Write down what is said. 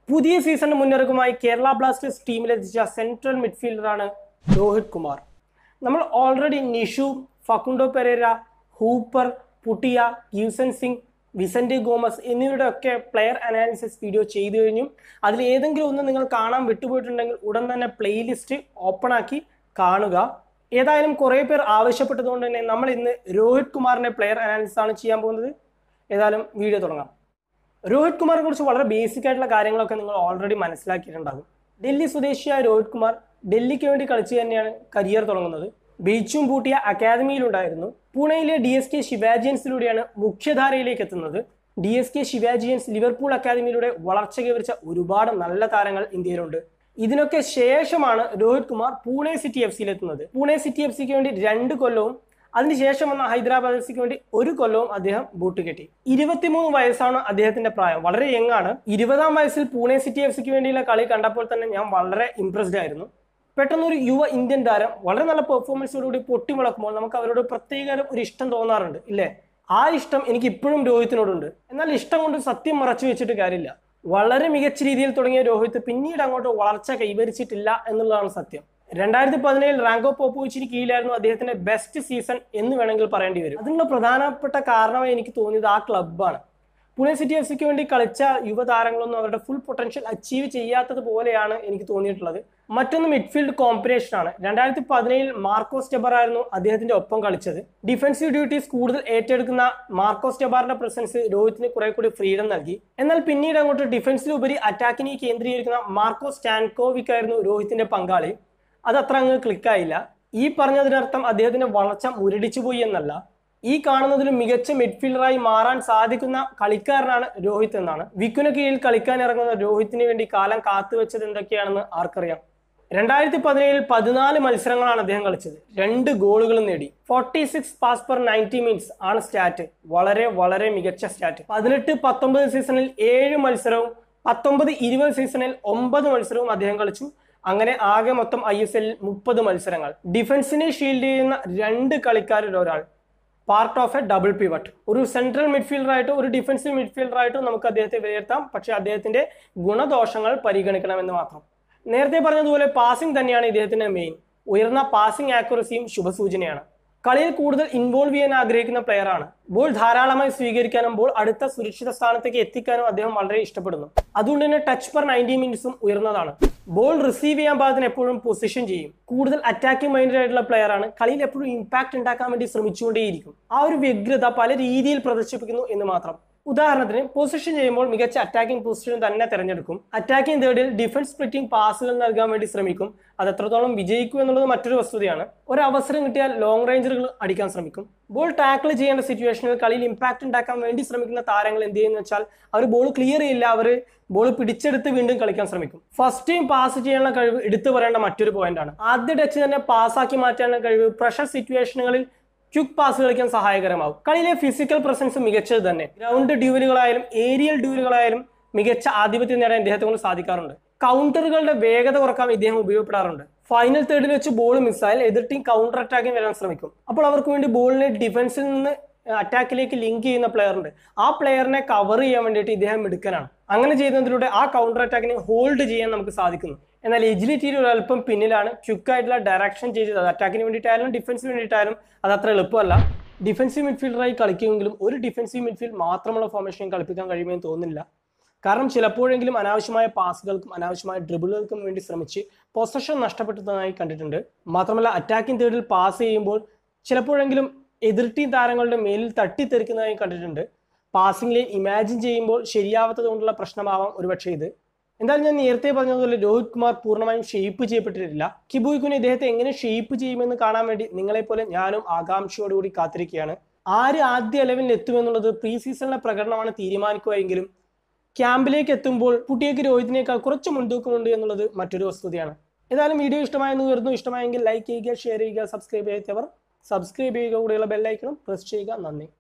പുതിയ സീസണിന് മുന്നൊരുക്കമായി കേരള ബ്ലാസ്റ്റേഴ്സ് ടീമിലെത്തിച്ച സെൻട്രൽ മിഡ്ഫീൽഡറാണ് രോഹിത് കുമാർ നമ്മൾ already Nishu Facundo Pereyra Hooper Puitea Jeakson Singh Vicente Gomez എന്നിവരുടെ ഒക്കെ പ്ലെയർ അനാലിസിസ് വീഡിയോ ചെയ്തു കഴിഞ്ഞു അതിൽ ഏതെങ്കിലും ഒന്ന് നിങ്ങൾ കാണാൻ വിട്ടുപോയിട്ടുണ്ടെങ്കിൽ ഉടൻ തന്നെ പ്ലേലിസ്റ്റ് ഓപ്പൺ ആക്കി കാണുക ഏതായാലും കുറേ പേർ ആവശ്യപ്പെട്ടതുകൊണ്ട് തന്നെ നമ്മൾ ഇന്ന് രോഹിത് കുമാറിന്റെ പ്ലെയർ അനാലിസിസ് ആണ് ചെയ്യാൻ പോകുന്നത് ഏതായാലും വീഡിയോ തുടങ്ങാം രോഹിത് കുമാറിനെ കുറിച്ച് വളരെ ബേസിക് ആയിട്ടുള്ള കാര്യങ്ങളൊക്കെ നിങ്ങൾ ഓൾറെഡി മനസ്സിലാക്കിയിട്ടുണ്ടാകും ഡൽഹി സ്വദേശിയായ രോഹിത് കുമാർ ഡൽഹിക്ക് വേണ്ടി കളിച്ച് തന്നെയാണ് കരിയർ തുടങ്ങുന്നത് ബീച്ചും പൂട്ടിയ അക്കാദമിയിലുണ്ടായിരുന്നു പൂനെയിലെ ഡി എസ് കെ ശിവാജിയൻസിലൂടെയാണ് മുഖ്യധാരയിലേക്ക് എത്തുന്നത് D S K Shivajians Liverpool അക്കാദമിയിലൂടെ വളർച്ച കൈവരിച്ച ഒരുപാട് നല്ല താരങ്ങൾ ഇന്ത്യയിലുണ്ട് ഇതിനൊക്കെ ശേഷമാണ് രോഹിത് കുമാർ പൂനെ സിറ്റി എഫ് സിയിലെത്തുന്നത് പൂനെ സിറ്റി എഫ് സിക്ക് വേണ്ടി രണ്ട് കൊല്ലവും അതിനുശേഷം വന്ന ഹൈദരാബാദ് എഫ് സിക്ക് വേണ്ടി ഒരു കൊല്ലവും അദ്ദേഹം ബൂട്ട് കെട്ടി ഇരുപത്തിമൂന്ന് വയസ്സാണ് അദ്ദേഹത്തിന്റെ പ്രായം വളരെ യങ് ആണ് ഇരുപതാം വയസ്സിൽ പൂനെ സിറ്റി എഫ് സിക്ക് വേണ്ടിയുള്ള കളി കണ്ടപ്പോൾ തന്നെ ഞാൻ വളരെ ഇംപ്രസ്ഡ് ആയിരുന്നു പെട്ടെന്ന് ഒരു യുവ ഇന്ത്യൻ താരം വളരെ നല്ല പെർഫോമൻസോടുകൂടി പൊട്ടിമുളക്കുമ്പോൾ നമുക്ക് അവരോട് പ്രത്യേക ഒരു ഇഷ്ടം തോന്നാറുണ്ട് ഇല്ലേ ആ ഇഷ്ടം എനിക്ക് ഇപ്പോഴും രോഹിത്തിനോടുണ്ട് എന്നാൽ ഇഷ്ടം കൊണ്ട് സത്യം മറച്ചു വെച്ചിട്ട് കാര്യമില്ല വളരെ മികച്ച രീതിയിൽ തുടങ്ങിയ രോഹിത് പിന്നീട് അങ്ങോട്ട് വളർച്ച കൈവരിച്ചിട്ടില്ല എന്നുള്ളതാണ് സത്യം രണ്ടായിരത്തി പതിനേഴിൽ റാങ്കോ പോപ്പോവിച്ചിന് കീഴിലായിരുന്നു അദ്ദേഹത്തിന്റെ ബെസ്റ്റ് സീസൺ എന്ന് വേണമെങ്കിൽ പറയേണ്ടി വരും അതിനുള്ള പ്രധാനപ്പെട്ട കാരണമായി എനിക്ക് തോന്നിയത് ആ ക്ലബ്ബാണ് പുനെ സിറ്റി എഫ് സിക്ക് വേണ്ടി കളിച്ച യുവതാരങ്ങളൊന്നും അവരുടെ ഫുൾ പൊട്ടൻഷ്യൽ അച്ചീവ് ചെയ്യാത്തത് പോലെയാണ് എനിക്ക് തോന്നിയിട്ടുള്ളത് മറ്റൊന്ന് മിഡ്ഫീൽഡ് കോമ്പിനേഷൻ ആണ് രണ്ടായിരത്തി പതിനേഴിൽ മാർക്കോസ് ടെബർ ആയിരുന്നു അദ്ദേഹത്തിന്റെ ഒപ്പം കളിച്ചത് ഡിഫൻസീവ് ഡ്യൂട്ടീസ് കൂടുതൽ ഏറ്റെടുക്കുന്ന മാർക്കോസ് ടെബാറിന്റെ പ്രസൻസ് രോഹിത്തിന് കുറെ കൂടി ഫ്രീഡം നൽകി എന്നാൽ പിന്നീട് അങ്ങോട്ട് ഡിഫൻസിലുപരി അറ്റാക്കിനെ കേന്ദ്രീകരിക്കുന്ന മാർക്കോസ് സ്റ്റാൻകോവിക് ആയിരുന്നു രോഹിത്തിന്റെ പങ്കാളി അത് അത്ര അങ്ങ് ക്ലിക്കായില്ല ഈ പറഞ്ഞതിനർത്ഥം അദ്ദേഹത്തിന്റെ വളർച്ച മുരടിച്ചു പോയി എന്നല്ല ഈ കാണുന്നതിലും മികച്ച മിഡ്ഫീൽഡറായി മാറാൻ സാധിക്കുന്ന കളിക്കാരനാണ് രോഹിത് എന്നാണ് വിക്കുന് കീഴിൽ കളിക്കാൻ ഇറങ്ങുന്ന രോഹിത്തിന് വേണ്ടി കാലം കാത്തുവെച്ചത് എന്തൊക്കെയാണെന്ന് ആർക്കറിയാം രണ്ടായിരത്തി പതിനേഴിൽ പതിനാല് മത്സരങ്ങളാണ് അദ്ദേഹം കളിച്ചത് രണ്ട് ഗോളുകളും നേടി forty six pass per ninety minutes ആണ് സ്റ്റാറ്റ് വളരെ വളരെ മികച്ച സ്റ്റാറ്റ് പതിനെട്ട് പത്തൊമ്പത് സീസണിൽ ഏഴ് മത്സരവും പത്തൊമ്പത് ഇരുപത് സീസണിൽ ഒമ്പത് മത്സരവും അദ്ദേഹം കളിച്ചു അങ്ങനെ ആകെ മൊത്തം ഐ എസ് എല്ലിൽ മുപ്പത് മത്സരങ്ങൾ ഡിഫൻസിനെ ഷീൽഡ് ചെയ്യുന്ന രണ്ട് കളിക്കാരിൽ ഒരാൾ part of a double pivot ഒരു സെൻട്രൽ മിഡ്ഫീൽഡറായിട്ടോ ഒരു ഡിഫൻസീവ് മിഡ്ഫീൽഡറായിട്ടോ നമുക്ക് അദ്ദേഹത്തെ വിലയിരുത്താം പക്ഷേ അദ്ദേഹത്തിന്റെ ഗുണദോഷങ്ങൾ പരിഗണിക്കണമെന്ന് മാത്രം നേരത്തെ പറഞ്ഞതുപോലെ പാസിംഗ് തന്നെയാണ് ഇദ്ദേഹത്തിന്റെ മെയിൻ ഉയർന്ന പാസിംഗ് ആക്യുറസിയും ശുഭസൂചനയാണ് കളിയിൽ കൂടുതൽ ഇൻവോൾവ് ചെയ്യാൻ ആഗ്രഹിക്കുന്ന പ്ലെയറാണ് ബോൾ ധാരാളമായി സ്വീകരിക്കാനും ബോൾ അടുത്ത സുരക്ഷിത സ്ഥാനത്തേക്ക് എത്തിക്കാനും അദ്ദേഹം വളരെ ഇഷ്ടപ്പെടുന്നു അതുകൊണ്ട് തന്നെ ടച്ച് പെർ നയൻറ്റി മിനിറ്റ്സും ഉയർന്നതാണ് ബോൾ റിസീവ് ചെയ്യാൻ പാകത്തിന് എപ്പോഴും പൊസിഷൻ ചെയ്യും കൂടുതൽ അറ്റാക്കിംഗ് മൈൻഡഡ് ആയിട്ടുള്ള പ്ലെയറാണ് കളിയിൽ എപ്പോഴും ഇമ്പാക്ട് ഉണ്ടാക്കാൻ വേണ്ടി ശ്രമിച്ചുകൊണ്ടേയിരിക്കും ആ ഒരു വ്യഗ്രത പല രീതിയിൽ പ്രദർശിപ്പിക്കുന്നു എന്ന് മാത്രം ഉദാഹരണത്തിന് പൊസിഷൻ ചെയ്യുമ്പോൾ മികച്ച അറ്റാക്കിംഗ് പൊസിഷൻ തന്നെ തിരഞ്ഞെടുക്കും അറ്റാക്കിംഗ് തേർഡിൽ ഡിഫൻസ് സ്പ്ലിറ്റിംഗ് പാസുകൾ നൽകാൻ വേണ്ടി ശ്രമിക്കും അത് എത്രത്തോളം വിജയിക്കും എന്നുള്ളത് മറ്റൊരു വസ്തുതയാണ് ഒരു അവസരം കിട്ടിയാൽ ലോങ് റേഞ്ചറുകൾ അടിക്കാൻ ശ്രമിക്കും ബോൾ ടാക്കിൾ ചെയ്യേണ്ട സിറ്റുവേഷനിൽ കളിയിൽ ഇമ്പാക്ട് ഉണ്ടാക്കാൻ വേണ്ടി ശ്രമിക്കുന്ന താരങ്ങൾ എന്ത് ചെയ്യുന്ന വെച്ചാൽ അവർ ബോൾ ക്ലിയർ ചെയ്യില്ല അവർ ബോൾ പിടിച്ചെടുത്ത് വീണ്ടും കളിക്കാൻ ശ്രമിക്കും ഫസ്റ്റ് ടൈം പാസ് ചെയ്യാനുള്ള കഴിവ് എടുത്തു പറയേണ്ട മറ്റൊരു പോയിന്റ് ആണ് ആദ്യ ടച്ച് തന്നെ പാസ്സാക്കി മാറ്റാനുള്ള കഴിവ് പ്രഷർ സിറ്റുവേഷനുകളിൽ ക്വിക്ക് പാസ് കളിക്കാൻ സഹായകരമാവും കളിയിലെ ഫിസിക്കൽ പ്രസൻസ് മികച്ചത് തന്നെ ഗ്രൗണ്ട് ഡ്യൂവലുകളായാലും ഏരിയൽ ഡ്യൂവലുകളായാലും മികച്ച ആധിപത്യം നേടാൻ ഇദ്ദേഹത്തെ കൊണ്ട് സാധിക്കാറുണ്ട് കൗണ്ടറുകളുടെ വേഗത കുറക്കാൻ ഇദ്ദേഹം ഉപയോഗപ്പെടാറുണ്ട് ഫൈനൽ തേർഡിൽ വെച്ച് ബോൾ മിസ്സായാൽ എതിർ ടീം കൗണ്ടർ അറ്റാക്കിന് വരാൻ ശ്രമിക്കും അപ്പോൾ അവർക്ക് വേണ്ടി ബോളിനെ ഡിഫൻസിൽ നിന്ന് അറ്റാക്കിലേക്ക് ലിങ്ക് ചെയ്യുന്ന പ്ലെയർ ഉണ്ട് ആ പ്ലെയറിനെ കവർ ചെയ്യാൻ വേണ്ടിയിട്ട് ഇദ്ദേഹം മിടുക്കനാണ് അങ്ങനെ ചെയ്യുന്നതിലൂടെ ആ കൗണ്ടർ അറ്റാക്കിനെ ഹോൾഡ് ചെയ്യാൻ നമുക്ക് സാധിക്കുന്നു എന്നാൽ എജിലിറ്റിയിൽ ഒരു അല്പം പിന്നിലാണ് ക്വിക്ക് ആയിട്ടുള്ള ഡയറക്ഷൻ ചെയ്തത് അത് അറ്റാക്കിന് വേണ്ടിയിട്ടായാലും ഡിഫൻസിന് വേണ്ടിയിട്ടായാലും അത് അത്ര എളുപ്പമല്ല ഡിഫൻസീവ് മിഡ്ഫീൽഡറായി കളിക്കുമെങ്കിലും ഒരു ഡിഫൻസീവ് മിഡ്ഫീൽഡ് മാത്രമുള്ള ഫോർമേഷൻ കളിപ്പിക്കാൻ കഴിയുമെന്ന് തോന്നുന്നില്ല കാരണം ചിലപ്പോഴെങ്കിലും അനാവശ്യമായ പാസുകൾക്കും അനാവശ്യമായ ഡ്രിബിളുകൾക്കും വേണ്ടി ശ്രമിച്ച് പൊസഷൻ നഷ്ടപ്പെട്ടതായി കണ്ടിട്ടുണ്ട് മാത്രമല്ല അറ്റാക്കിംഗ് തേർഡിൽ പാസ് ചെയ്യുമ്പോൾ ചിലപ്പോഴെങ്കിലും എതിർ ടീം താരങ്ങളുടെ മേലിൽ തട്ടിത്തെറിക്കുന്നതായി കണ്ടിട്ടുണ്ട് പാസിംഗ് ലൈൻ ഇമാജിൻ ചെയ്യുമ്പോൾ ശരിയാവാത്തത് കൊണ്ടുള്ള പ്രശ്നമാവാം ഒരുപക്ഷെ ഇത് എന്തായാലും ഞാൻ നേരത്തെ പറഞ്ഞതുപോലെ രോഹിത് കുമാർ പൂർണ്ണമായും ഷെയ്പ്പ് ചെയ്യപ്പെട്ടിട്ടില്ല കിബുയിക്കുന് ഇദ്ദേഹത്തെ എങ്ങനെ ഷെയ്പ്പ് ചെയ്യുമെന്ന് കാണാൻ വേണ്ടി നിങ്ങളെപ്പോലെ ഞാനും ആകാംക്ഷയോടുകൂടി കാത്തിരിക്കുകയാണ് ആര് ആദ്യ ലെവലിൽ എത്തുമെന്നുള്ളത് പ്രീ സീസണിലെ പ്രകടനമാണ് തീരുമാനിക്കുകയെങ്കിലും ക്യാമ്പിലേക്ക് എത്തുമ്പോൾ കുട്ടിയേക്ക് രോഹിതിനേക്കാൾ കുറച്ച് മുൻതൂക്കമുണ്ട് എന്നുള്ളത് മറ്റൊരു വസ്തുതയാണ് ഏതായാലും വീഡിയോ ഇഷ്ടമായെന്ന് കരുതുന്നു ഇഷ്ടമായെങ്കിൽ ലൈക്ക് ചെയ്യുക ഷെയർ ചെയ്യുക സബ്സ്ക്രൈബ് ചെയ്യാത്തവർ സബ്സ്ക്രൈബ് ചെയ്യുക കൂടെയുള്ള ബെല്ലൈക്കണം പ്രസ് ചെയ്യുക നന്ദി